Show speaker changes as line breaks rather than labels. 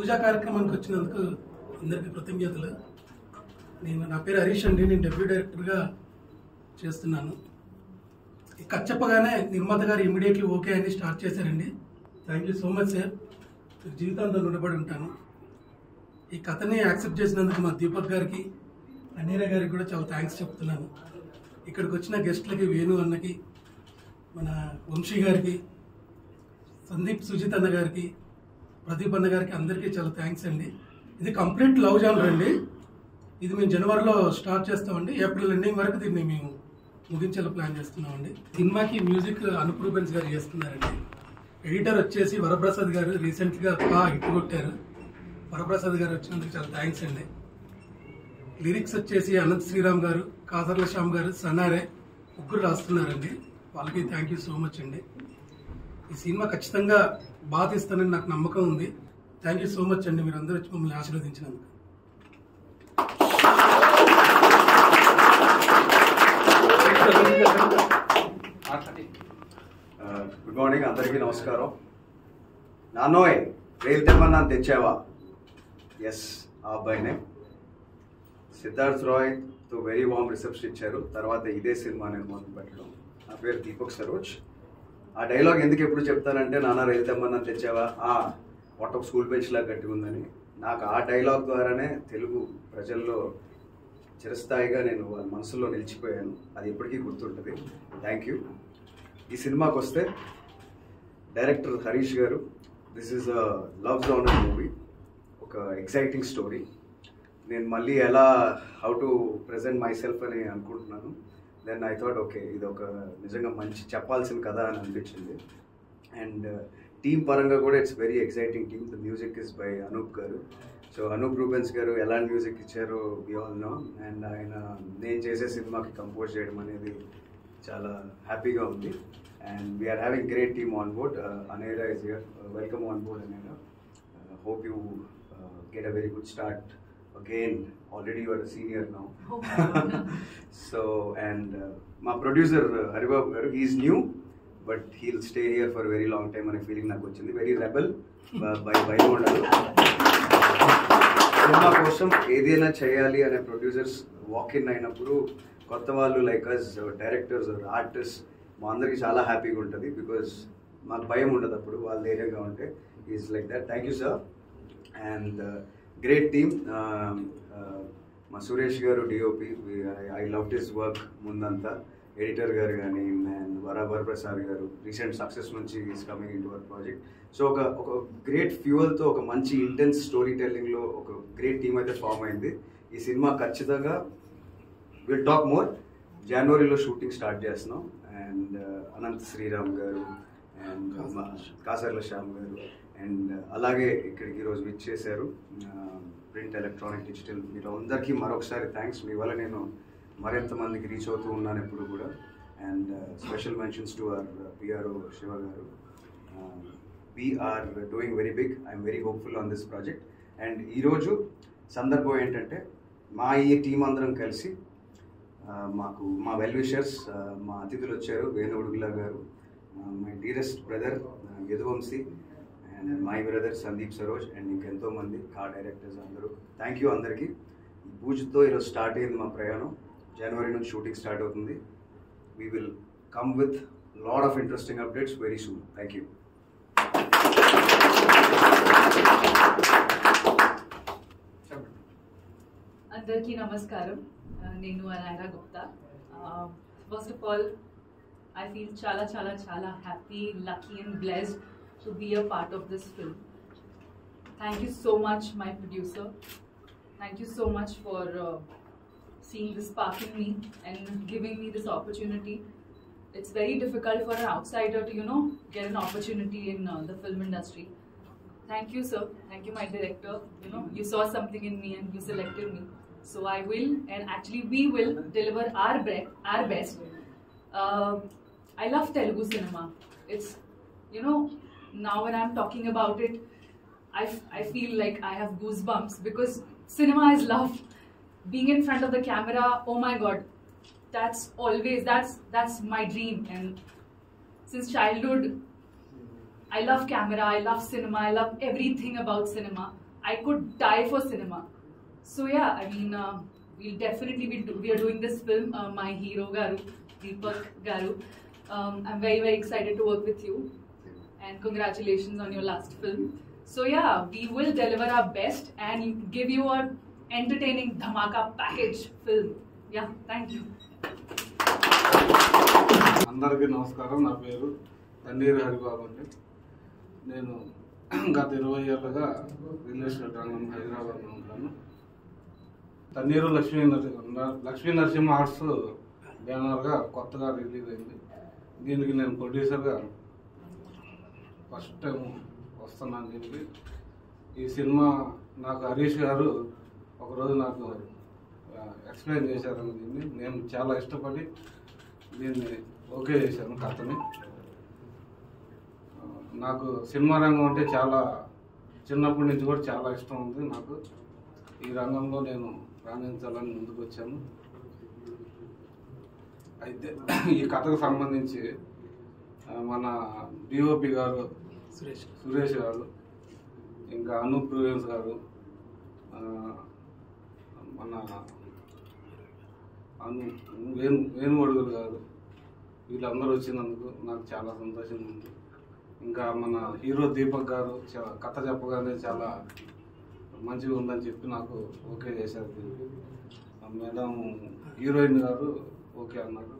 పూజా కార్యక్రమానికి వచ్చినందుకు అందరికీ కృతజ్ఞతలు నేను నా పేరు హరీష్ అండి నేను డెబ్యూ డైరెక్టర్గా చేస్తున్నాను ఈ కథ చెప్పగానే నిర్మాత గారు ఇమీడియట్లీ ఓకే అని స్టార్ట్ చేశారండి thank you so much sir మీకు జీవితాంతం రుణపడి ఉంటాను ఈ కథని యాక్సెప్ట్ చేసినందుకు మా దీపక్ గారికి అన్నీర గారికి కూడా చాలా థ్యాంక్స్ చెప్తున్నాను ఇక్కడికి వచ్చిన గెస్ట్లకి వేణు అన్నకి మన వంశీ గారికి సందీప్ సుజిత్ అన్న గారికి ప్రదీప్ అన్న గారికి అందరికీ చాలా థ్యాంక్స్ అండి ఇది కంప్లీట్ లవ్ జానర్ అండి ఇది మేము జనవరిలో స్టార్ట్ చేస్తామండి ఏప్రిల్ ఎండింగ్ వరకు దీన్ని మేము ముగించేలా ప్లాన్ చేస్తున్నామండి సినిమాకి మ్యూజిక్ అనూప్ రూబెన్స్ గారు చేస్తున్నారండి ఎడిటర్ వచ్చేసి వరప్రసాద్ గారు రీసెంట్గా బాగా హిట్ కొట్టారు వరప్రసాద్ గారు వచ్చినందుకు చాలా థ్యాంక్స్ అండి లిరిక్స్ వచ్చేసి అనంత్ శ్రీరామ్ గారు కాసర్ల శ్యామ్ గారు సన్నారే ముగ్గురు రాస్తున్నారండి వాళ్ళకి థ్యాంక్ యూ సో మచ్ అండి ఈ సినిమా ఖచ్చితంగా బాగా తీస్తానని నాకు నమ్మకం ఉంది థ్యాంక్ యూ సో మచ్ అండి మీరు అందరూ వచ్చి మమ్మల్ని ఆశీర్వదించినందుకు
గుడ్ మార్నింగ్ అందరికీ నమస్కారం నాన్నోయ్ రైలు తెమ్మన్నా తెచ్చావా ఎస్ ఆ అబ్బాయినే సిద్ధార్థ్ రాయ్ తో వెరీ వామ్ రిసెప్షన్ ఇచ్చారు తర్వాత ఇదే సినిమా నేను మొదలు పెట్టడం నా పేరు దీపక్ సరోజ్ ఆ డైలాగ్ ఎందుకు ఎప్పుడు చెప్తానంటే నాన్న రైలు తెమ్మన్నా తెచ్చావా ఆ వాట్ ఒక స్కూల్ బెంచ్ లాగా గట్టి ఉందని నాకు ఆ డైలాగ్ ద్వారానే తెలుగు ప్రజల్లో చిరస్థాయిగా నేను వాళ్ళ మనసులో నిలిచిపోయాను అది ఎప్పటికీ గుర్తుంటుంది థ్యాంక్ యూ ఈ సినిమాకి వస్తే డైరెక్టర్ హరీష్ గారు this is a love genre movie ఒక ఎక్సైటింగ్ స్టోరీ నేను మళ్ళీ ఎలా how to present myself అని అనుకుంటున్నాను దెన్ ఐ థాట్ ఓకే ఇది ఒక నిజంగా మంచి చెప్పాల్సిన కథ అని అనిపించింది అండ్ టీమ్ పరంగా కూడా it's very exciting team the music is by Anoop గారు సో అనూప్ రూబెన్స్ గారు ఎలాంటి మ్యూజిక్ ఇచ్చారో వి ఆల్ నో అండ్ ఆయన నేను చేసే సినిమాకి కంపోజ్ చేయడం అనేది చాలా హ్యాపీగా ఉంది and we are having great team on board Anera is here welcome on board Anera hope you get a very good start again already your senior now so and మా ప్రొడ్యూసర్ హరిబాబు గారు he is new but he'll stay here for very long time అనే feeling నాకు వచ్చింది very rebel by భయం ఉండదు cinema కోసం ఏదైనా చేయాలి అనే ప్రొడ్యూసర్స్ వాక్ ఇన్ అయినప్పుడు కొత్త వాళ్ళు లైక్ అస్ డైరెక్టర్స్ ఆర్టిస్ట్ మా అందరికి చాలా హ్యాపీగా ఉంటుంది బికాజ్ మాకు భయం ఉండదు అప్పుడు వాళ్ళు ధైర్యంగా ఉంటే is like that thank you sir and great team మా Suresh garu DOP I love this work ముందంతా ఎడిటర్ గారు కానీ అండ్ వరాబర్ ప్రసాద్ గారు రీసెంట్ సక్సెస్ నుంచి is coming in to our project so ఒక ఒక గ్రేట్ ఫ్యూయల్తో ఒక మంచి ఇంటెన్స్ స్టోరీ టెల్లింగ్లో ఒక గ్రేట్ టీమ్ అయితే ఫామ్ అయింది ఈ సినిమా ఖచ్చితంగా విల్ టాక్ మోర్ జనవరిలో షూటింగ్ స్టార్ట్ చేస్తున్నాం అండ్ అనంత్ శ్రీరామ్ గారు అండ్ కాసర్ల శ్యామ్ గారు అండ్ అలాగే ఇక్కడికి ఈరోజు విచ్ చేశారు ప్రింట్ ఎలక్ట్రానిక్ డిజిటల్ మీరు అందరికీ మరొకసారి థ్యాంక్స్ మీ వల్ల నేను మరింత మందికి రీచ్ అవుతూ ఉన్నాను ఎప్పుడు కూడా and special mentions to our PRO Shiva garu we're doing very big I'm very hopeful on this project and ఈరోజు సందర్భం ఏంటంటే మా ఈ టీం అందరం కలిసి ఆ, మాకు మా వెల్ విషర్స్ మా అతిథులు వచ్చారు Venu Udugula garu my dearest brother Yaduvamshi and my brother Sandeep Saroj and ఇంకెంతో మంది కా డైరెక్టర్స్ అందరూ థ్యాంక్ యూ అందరికీ ఈ పూజతో ఈరోజు స్టార్ట్ అయింది మా ప్రయాణం జనవరి నుంచి షూటింగ్ స్టార్ట్ అవుతుంది we will come with lot of interesting updates very soon thank you
అందరికీ నమస్కారం ఆ, నేను Anaira Gupta first of all I feel చాలా చాలా చాలా happy lucky and blessed to be a part of this film thank you so much my producer thank you so much for seeing the spark in me and giving me this opportunity. It's very difficult for an outsider to, you know, get an opportunity in uh, the film industry. Thank you, sir. Thank you, my director. You know, you saw something in me and you selected me. So I will, and actually we will deliver our be- our best. Um I love Telugu cinema. It's, you know, now when I'm talking about it, I, f- I feel like I have goosebumps because cinema is love. Being in front of the camera, oh my god, that's always that's that's my dream. And since childhood, I love camera, I love cinema, I love everything about cinema. I could die for cinema. So yeah, I mean, uh, we'll definitely be do- we are doing this film. Uh, my hero Garu, Deepak Garu. Um, I'm very very excited to work with you, and congratulations on your last film. So yeah, we will deliver our best and give you a entertaining dhamaka package film. Yeah, thank you.
అందరికీ నమస్కారం నా పేరు తన్నీరు హరిబాబు అండి నేను గత ఇరవై ఏళ్ళుగా real estate రంగం హైదరాబాద్లో ఉంటాను తన్నీరు లక్ష్మీ నరసింహ లక్ష్మీ నరసింహ ఆర్ట్స్ బ్యానర్గా కొత్తగా రిలీజ్ అయింది దీనికి నేను ప్రొడ్యూసర్గా ఫస్ట్ టైం వస్తున్నాను దీనికి ఈ సినిమా నాకు హరీష్ గారు ఒకరోజు నాకు ఎక్స్ప్లెయిన్ చేశారు దీన్ని నేను చాలా ఇష్టపడి దీన్ని ఓకే చేశాను కథని ఆ, నాకు సినిమా రంగం అంటే చాలా చిన్నప్పటి నుంచి కూడా చాలా ఇష్టం ఉంది నాకు ఈ రంగంలో నేను రాణించాలని ముందుకు వచ్చాను అయితే ఈ కథకు సంబంధించి ఆ, మన డిఓపి గారు
సురేష్
సురేష్ గారు ఇంకా అనూప్ బ్రూయన్స్ గారు ఆ, మన అను వేణు వేణుగొడుగులు గారు వీళ్ళందరూ వచ్చినందుకు నాకు చాలా సంతోషంగా ఉంది ఇంకా మన హీరో దీపక్ గారు చా- కథ చెప్పగానే చాలా మంచిగా ఉందని చెప్పి నాకు ఓకే చేశారు దీనికి ఆ మేడం హీరోయిన్ గారు ఓకే అన్నారు